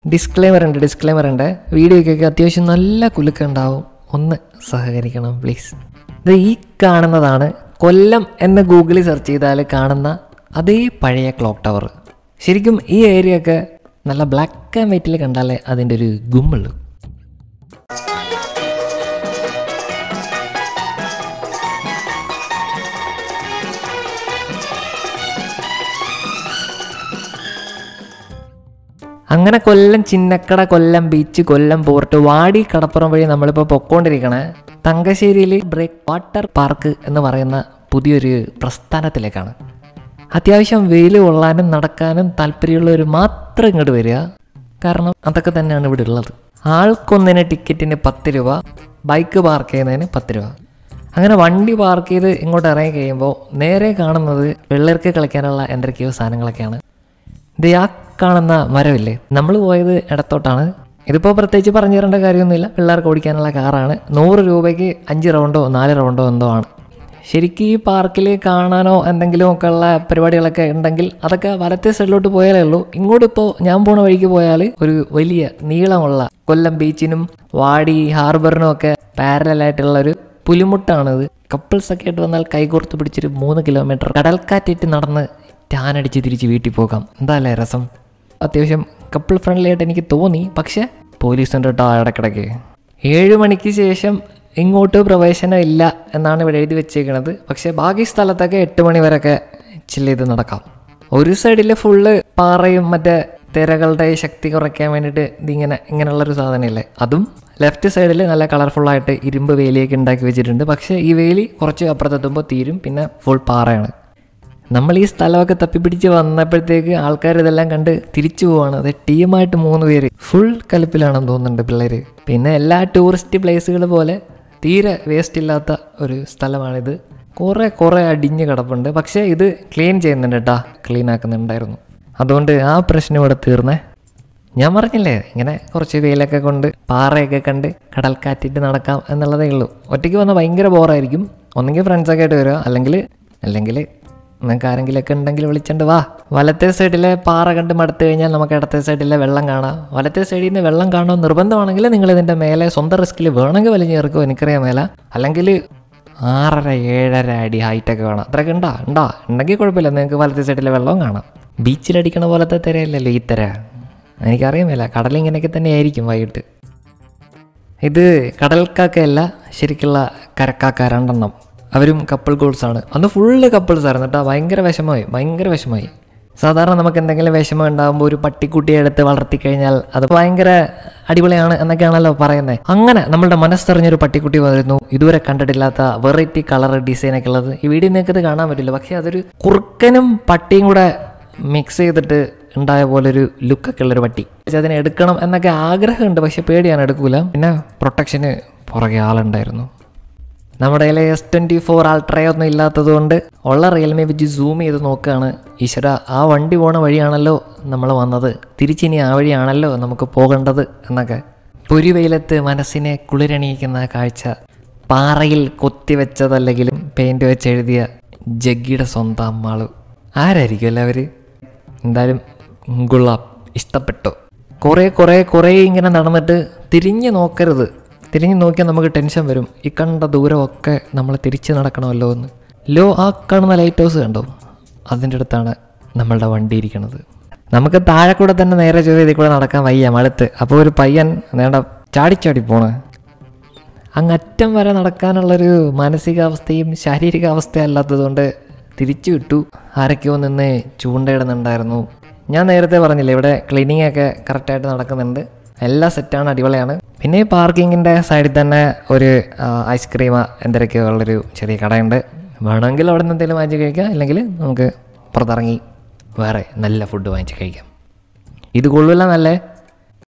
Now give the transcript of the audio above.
disclaimer ഉണ്ട് disclaimer ഉണ്ട് വീഡിയോയ്ക്കൊക്കെ അത്യാവശ്യം നല്ല കുലുക്കം ഉണ്ടാവും ഒന്ന് സഹകരിക്കണം പ്ലീസ് ഇത് ഈ കാണുന്നതാണ് കൊല്ലം എന്ന് ഗൂഗിളിൽ സെർച്ച് ചെയ്താൽ കാണുന്ന അതേ പഴയ ക്ലോക്ക് ടവർ ശരിക്കും ഈ ഏരിയ ഒക്കെ നല്ല ബ്ലാക്ക് ആൻഡ് വൈറ്റിൽ കണ്ടാലേ അതിൻ്റെ ഒരു ഗുമ്മുള്ളൂ അങ്ങനെ കൊല്ലം ചിന്നക്കട കൊല്ലം ബീച്ച് കൊല്ലം പോർട്ട് വാടി കടപ്പുറം വഴി നമ്മളിപ്പോൾ പൊക്കോണ്ടിരിക്കണേ തങ്കശ്ശേരിയിൽ ബ്രേക്ക് വാട്ടർ പാർക്ക് എന്ന് പറയുന്ന പുതിയൊരു പ്രസ്ഥാനത്തിലേക്കാണ് അത്യാവശ്യം വെയിൽ കൊള്ളാനും നടക്കാനും താല്പര്യമുള്ളവർ മാത്രം ഇങ്ങോട്ട് വരിക കാരണം അതൊക്കെ തന്നെയാണ് ഇവിടെ ഉള്ളത് ആൾക്കൊന്നിന് ടിക്കറ്റിന് പത്ത് രൂപ ബൈക്ക് പാർക്ക് ചെയ്യുന്നതിന് പത്ത് രൂപ അങ്ങനെ വണ്ടി പാർക്ക് ചെയ്ത് ഇങ്ങോട്ട് ഇറങ്ങി കഴിയുമ്പോൾ നേരെ കാണുന്നത് പിള്ളേർക്ക് കളിക്കാനുള്ള എന്തൊക്കെയോ സാധനങ്ങളൊക്കെയാണ് ഇത് ആ കാണുന്ന മരമില്ലേ നമ്മൾ പോയത് ഇടത്തോട്ടാണ് ഇതിപ്പോൾ പ്രത്യേകിച്ച് പറഞ്ഞു തരേണ്ട കാര്യമൊന്നുമില്ല പിള്ളേർക്ക് ഓടിക്കാനുള്ള കാറാണ് നൂറ് രൂപയ്ക്ക് അഞ്ച് റൗണ്ടോ നാല് റൗണ്ടോ എന്തോ ആണ് ശരിക്കും ഈ പാർക്കിൽ കാണാനോ എന്തെങ്കിലും ഒക്കെ ഉള്ള പരിപാടികളൊക്കെ ഉണ്ടെങ്കിൽ അതൊക്കെ വലത്തെ സൈഡിലോട്ട് പോയാലേ ഉള്ളൂ ഇങ്ങോട്ട് ഇപ്പോൾ ഞാൻ പോണ വഴിക്ക് പോയാൽ ഒരു വലിയ നീളമുള്ള കൊല്ലം ബീച്ചിനും വാടി ഹാർബറിനും ഒക്കെ പാരലായിട്ടുള്ള ഒരു പുലിമുട്ടാണിത് കപ്പിൾസ് ഒക്കെ ആയിട്ട് വന്നാൽ കൈകോർത്ത് പിടിച്ചൊരു മൂന്ന് കിലോമീറ്റർ കടൽക്കാറ്റിട്ട് നടന്ന് ടാനടിച്ച് തിരിച്ച് വീട്ടിൽ പോകാം എന്താല്ലേ രസം അത്യാവശ്യം കപ്പിൾ ഫ്രണ്ട്ലി ആയിട്ട് എനിക്ക് തോന്നി പക്ഷേ പോലീസ് ഉണ്ട് കേട്ടോ ഇടക്കിടയ്ക്ക് ഏഴ് മണിക്ക് ശേഷം ഇങ്ങോട്ട് പ്രവേശനം ഇല്ല എന്നാണ് ഇവിടെ എഴുതി വെച്ചേക്കുന്നത് പക്ഷേ ബാക്കി സ്ഥലത്തൊക്കെ എട്ട് മണി വരെയൊക്കെ ചില്ല് ചെയ്ത് നടക്കാം ഒരു സൈഡിൽ ഫുള്ള് പാറയും മറ്റേ തിരകളുടെ ശക്തി കുറയ്ക്കാൻ വേണ്ടിയിട്ട് ഇതിങ്ങനെ ഇങ്ങനെയുള്ളൊരു സാധനമില്ലേ അതും ലെഫ്റ്റ് സൈഡിൽ നല്ല കളർഫുള്ളായിട്ട് ഇരുമ്പ് വേലിയൊക്കെ ഉണ്ടാക്കി വെച്ചിട്ടുണ്ട് പക്ഷേ ഈ വേലി കുറച്ച് അപ്പുറത്തെത്തുമ്പോൾ തീരും പിന്നെ ഫുൾ പാറയാണ് നമ്മൾ ഈ സ്ഥലമൊക്കെ തപ്പിപ്പിടിച്ച് വന്നപ്പോഴത്തേക്ക് ആൾക്കാർ ഇതെല്ലാം കണ്ട് തിരിച്ചു പോവാണ് അത് ടീമായിട്ട് മൂന്ന് പേര് ഫുൾ കലിപ്പിലാണെന്ന് തോന്നുന്നുണ്ട് പിള്ളേർ പിന്നെ എല്ലാ ടൂറിസ്റ്റ് പ്ലേസുകൾ പോലെ തീരെ വേസ്റ്റ് ഇല്ലാത്ത ഒരു സ്ഥലമാണിത് കുറേ കുറേ അടിഞ്ഞ് കിടപ്പുണ്ട് പക്ഷേ ഇത് ക്ലീൻ ചെയ്യുന്നുണ്ട് കേട്ടാ ക്ലീൻ ആക്കുന്നുണ്ടായിരുന്നു അതുകൊണ്ട് ആ പ്രശ്നം ഇവിടെ തീർന്നേ ഞാൻ പറഞ്ഞില്ലേ ഇങ്ങനെ കുറച്ച് വെയിലൊക്കെ കൊണ്ട് പാറയൊക്കെ കണ്ട് കടൽക്കാറ്റിട്ട് നടക്കാം എന്നുള്ളതേ ഉള്ളൂ ഒറ്റയ്ക്ക് വന്നാൽ ഭയങ്കര ബോറായിരിക്കും ഒന്നെങ്കിൽ ഫ്രണ്ട്സൊക്കെ ആയിട്ട് വരിക അല്ലെങ്കിൽ അല്ലെങ്കിൽ നിങ്ങൾക്ക് ആരെങ്കിലുമൊക്കെ ഉണ്ടെങ്കിൽ വിളിച്ചോണ്ട് വാ വലത്തെ സൈഡിലെ പാറ കണ്ട് മടുത്തു കഴിഞ്ഞാൽ നമുക്ക് ഇടത്തെ സൈഡിലെ വെള്ളം കാണാം വലത്തെ സൈഡിൽ നിന്ന് വെള്ളം കാണാൻ നിർബന്ധമാണെങ്കിൽ നിങ്ങൾ ഇതിൻ്റെ മേലെ സ്വന്തം റിസ്കിൽ വേണമെങ്കിൽ വലിഞ്ഞു ചേർക്കും എനിക്കറിയാൻ മേല അല്ലെങ്കിൽ ആറര ഏഴര അടി ഹൈറ്റൊക്കെ കാണാം അത്രയൊക്കെ ഉണ്ടാ ഉണ്ടാ ഉണ്ടെങ്കിൽ കുഴപ്പമില്ല നിങ്ങൾക്ക് വലത്തെ സൈഡിലെ വെള്ളവും കാണാം ബീച്ചിലടിക്കണ പോലത്തെ തിരയല്ലല്ലോ ഈ തിര എനിക്കറിയാൻ മേല കടലിങ്ങനെയൊക്കെ തന്നെ ആയിരിക്കും വൈകിട്ട് ഇത് കടൽക്കാക്കയല്ല ശരിക്കുള്ള കരക്കാക്ക രണ്ടെണ്ണം അവരും കപ്പിൾ ഗോൾസ് ആണ് അന്ന് ഫുള്ള് കപ്പിൾസ് ആയിരുന്നു കേട്ടോ ഭയങ്കര വിഷമമായി ഭയങ്കര വിഷമമായി സാധാരണ നമുക്ക് എന്തെങ്കിലും വിഷമം ഉണ്ടാകുമ്പോൾ ഒരു പട്ടിക്കുട്ടിയെ എടുത്ത് വളർത്തിക്കഴിഞ്ഞാൽ അത് ഭയങ്കര അടിപൊളിയാണ് എന്നൊക്കെയാണല്ലോ പറയുന്നത് അങ്ങനെ നമ്മളുടെ മനസ്സറിഞ്ഞൊരു പട്ടിക്കുട്ടി വരുന്നു ഇതുവരെ കണ്ടിട്ടില്ലാത്ത വെറൈറ്റി കളർ ഡിസൈനൊക്കെ ഉള്ളത് ഈ വീഡിയോ നിങ്ങൾക്ക് ഇത് കാണാൻ പറ്റില്ല പക്ഷേ അതൊരു കുറുക്കനും പട്ടിയും കൂടെ മിക്സ് ചെയ്തിട്ട് ഉണ്ടായ പോലെ ഒരു ലുക്കൊക്കെ ഉള്ളൊരു പട്ടി പക്ഷെ അതിനെ എടുക്കണം എന്നൊക്കെ ആഗ്രഹമുണ്ട് പക്ഷെ പേടിയാണ് എടുക്കൂല പിന്നെ പ്രൊട്ടക്ഷന് പുറകെ ആളുണ്ടായിരുന്നു നമ്മുടെ കയ്യിൽ എസ് ട്വൻറ്റി ഫോർ അൾട്രയൊന്നും ഇല്ലാത്തത് കൊണ്ട് ഉള്ള റിയൽമി വെച്ച് സൂം ചെയ്ത് നോക്കുകയാണ് ഈശ്വര ആ വണ്ടി പോണ വഴിയാണല്ലോ നമ്മൾ വന്നത് തിരിച്ചിനി ആ വഴിയാണല്ലോ നമുക്ക് പോകേണ്ടത് എന്നൊക്കെ പൊരിവെയിലത്ത് മനസ്സിനെ കുളിരണിയിക്കുന്ന കാഴ്ച പാറയിൽ കൊത്തിവെച്ചതല്ലെങ്കിലും പെയിൻറ് വെച്ചെഴുതിയ ജഗ്ഗിയുടെ സ്വന്തം അമ്മാള് ആരായിരിക്കും അവർ എന്തായാലും ഗുളാബ് ഇഷ്ടപ്പെട്ടു കുറേ കുറേ കുറേ ഇങ്ങനെ നടന്നിട്ട് തിരിഞ്ഞ് നോക്കരുത് തിരിഞ്ഞ് നോക്കിയാൽ നമുക്ക് ടെൻഷൻ വരും ഈ കണ്ട ദൂരമൊക്കെ നമ്മൾ തിരിച്ച് നടക്കണമല്ലോ എന്ന് ലോ ആ കാണുന്ന ലൈറ്റ് ഹൗസ് കണ്ടോ അതിൻ്റെ അടുത്താണ് നമ്മളുടെ വണ്ടി ഇരിക്കണത് നമുക്ക് താഴെ കൂടെ തന്നെ നേരെ ചൊവ്വ ഇതിൽ കൂടെ നടക്കാൻ വയ്യ മടുത്ത് അപ്പോൾ ഒരു പയ്യൻ നേണ്ട ചാടിച്ചാടി പോണേ അങ്ങറ്റം വരെ നടക്കാനുള്ളൊരു മാനസികാവസ്ഥയും ശാരീരികാവസ്ഥയും അല്ലാത്തതുകൊണ്ട് തിരിച്ചു വിട്ടു ആരൊക്കെയോ നിന്ന് ചൂണ്ടയിടുന്നുണ്ടായിരുന്നു ഞാൻ നേരത്തെ പറഞ്ഞില്ലേ ഇവിടെ ക്ലീനിങ് ഒക്കെ കറക്റ്റായിട്ട് നടക്കുന്നുണ്ട് എല്ലാം സെറ്റാണ് അടിപൊളിയാണ് പിന്നെ ഈ പാർക്കിങ്ങിൻ്റെ സൈഡിൽ തന്നെ ഒരു ഐസ്ക്രീം എന്തൊക്കെയോ ഉള്ളൊരു ചെറിയ കടയുണ്ട് വേണമെങ്കിൽ അവിടെ നിന്ന് എന്തെങ്കിലും വാങ്ങിച്ച് കഴിക്കാം അല്ലെങ്കിൽ നമുക്ക് പുറത്തിറങ്ങി വേറെ നല്ല ഫുഡ് വാങ്ങിച്ച് കഴിക്കാം ഇത് കൊള്ളില്ല നല്ലേ